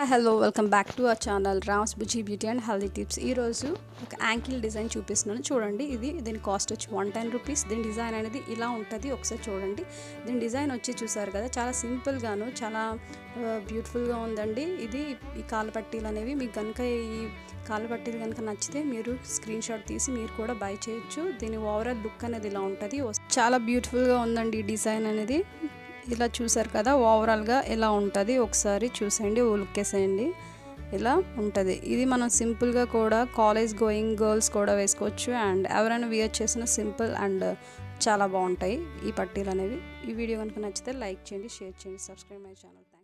hi hello welcome back to our channel Rams Bujji beauty and healthy tips ఈరోజు ఒక ankle design చూపిస్తున్నాను చూడండి ఇది దీని కాస్ట్ వచ్చి వన్ టెన్ రూపీస్ దీని డిజైన్ అనేది ఇలా ఉంటుంది ఒకసారి చూడండి దీని డిజైన్ వచ్చి చూసారు కదా చాలా సింపుల్గాను చాలా బ్యూటిఫుల్గా ఉందండి ఇది ఈ కాలు పట్టీలు అనేవి మీకు కనుక ఈ కాలు పట్టీలు కనుక నచ్చితే మీరు స్క్రీన్ షాట్ తీసి మీరు కూడా బై చేయొచ్చు దీని ఓవరాల్ లుక్ అనేది ఇలా ఉంటుంది చాలా బ్యూటిఫుల్గా ఉందండి ఈ డిజైన్ అనేది ఇలా చూసారు కదా ఓవరాల్గా ఎలా ఉంటుంది ఒకసారి చూసేయండి లుక్ వేసేయండి ఇలా ఉంటుంది ఇది మనం సింపుల్గా కూడా కాలేజ్ గోయింగ్ గర్ల్స్ కూడా వేసుకోవచ్చు అండ్ ఎవరైనా వియర్ చేసిన సింపుల్ అండ్ చాలా బాగుంటాయి ఈ పట్టీలు అనేవి ఈ వీడియో కనుక నచ్చితే లైక్ చేయండి షేర్ చేయండి సబ్స్క్రైబ్ మై ఛానల్